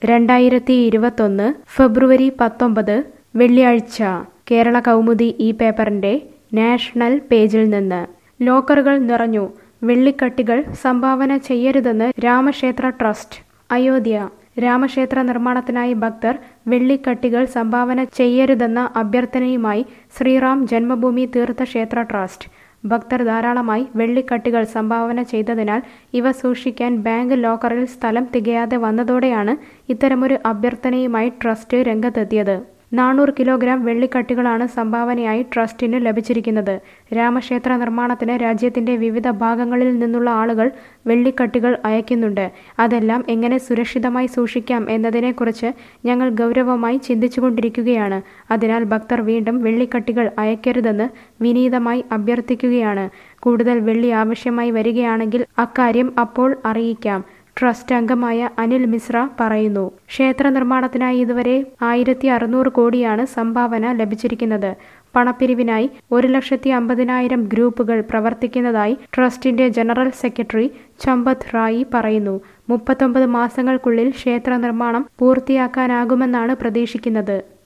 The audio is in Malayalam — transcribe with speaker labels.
Speaker 1: രണ്ടായിരത്തി ഇരുപത്തൊന്ന് ഫെബ്രുവരി പത്തൊമ്പത് വെള്ളിയാഴ്ച കേരള കൗമുദി ഈ പേപ്പറിന്റെ നാഷണൽ പേജിൽ നിന്ന് ലോക്കറുകൾ നിറഞ്ഞു വെള്ളിക്കട്ടികൾ സംഭാവന ചെയ്യരുതെന്ന് രാമക്ഷേത്ര ട്രസ്റ്റ് അയോധ്യ രാമക്ഷേത്ര നിർമ്മാണത്തിനായി ഭക്തർ വെള്ളിക്കട്ടികൾ സംഭാവന ചെയ്യരുതെന്ന അഭ്യർത്ഥനയുമായി ശ്രീറാം ജന്മഭൂമി തീർത്ഥക്ഷേത്ര ട്രസ്റ്റ് ഭക്തർ ധാരാളമായി വെള്ളിക്കട്ടികൾ സംഭാവന ചെയ്തതിനാൽ ഇവ സൂക്ഷിക്കാൻ ബാങ്ക് ലോക്കറിൽ സ്ഥലം തികയാതെ വന്നതോടെയാണ് ഇത്തരമൊരു അഭ്യർത്ഥനയുമായി ട്രസ്റ്റ് രംഗത്തെത്തിയത് നാനൂറ് കിലോഗ്രാം വെള്ളിക്കട്ടികളാണ് സംഭാവനയായി ട്രസ്റ്റിന് ലഭിച്ചിരിക്കുന്നത് രാമക്ഷേത്ര നിർമ്മാണത്തിന് രാജ്യത്തിന്റെ വിവിധ ഭാഗങ്ങളിൽ നിന്നുള്ള ആളുകൾ വെള്ളിക്കട്ടികൾ അയക്കുന്നുണ്ട് അതെല്ലാം എങ്ങനെ സുരക്ഷിതമായി സൂക്ഷിക്കാം എന്നതിനെക്കുറിച്ച് ഞങ്ങൾ ഗൗരവമായി ചിന്തിച്ചുകൊണ്ടിരിക്കുകയാണ് അതിനാൽ ഭക്തർ വീണ്ടും വെള്ളിക്കട്ടികൾ അയക്കരുതെന്ന് വിനീതമായി അഭ്യർത്ഥിക്കുകയാണ് കൂടുതൽ വെള്ളി ആവശ്യമായി വരികയാണെങ്കിൽ അക്കാര്യം അപ്പോൾ അറിയിക്കാം ട്രസ്റ്റ് അംഗമായ അനിൽ മിശ്ര പറയുന്നു ക്ഷേത്ര നിർമ്മാണത്തിനായി ഇതുവരെ ആയിരത്തി അറുന്നൂറ് കോടിയാണ് സംഭാവന ലഭിച്ചിരിക്കുന്നത് പണപ്പിരിവിനായി ഒരു ലക്ഷത്തി അമ്പതിനായിരം ഗ്രൂപ്പുകൾ പ്രവർത്തിക്കുന്നതായി ട്രസ്റ്റിന്റെ ജനറൽ സെക്രട്ടറി ചമ്പത് റായി പറയുന്നു മുപ്പത്തൊമ്പത് മാസങ്ങൾക്കുള്ളിൽ ക്ഷേത്ര നിർമ്മാണം പൂർത്തിയാക്കാനാകുമെന്നാണ് പ്രതീക്ഷിക്കുന്നത്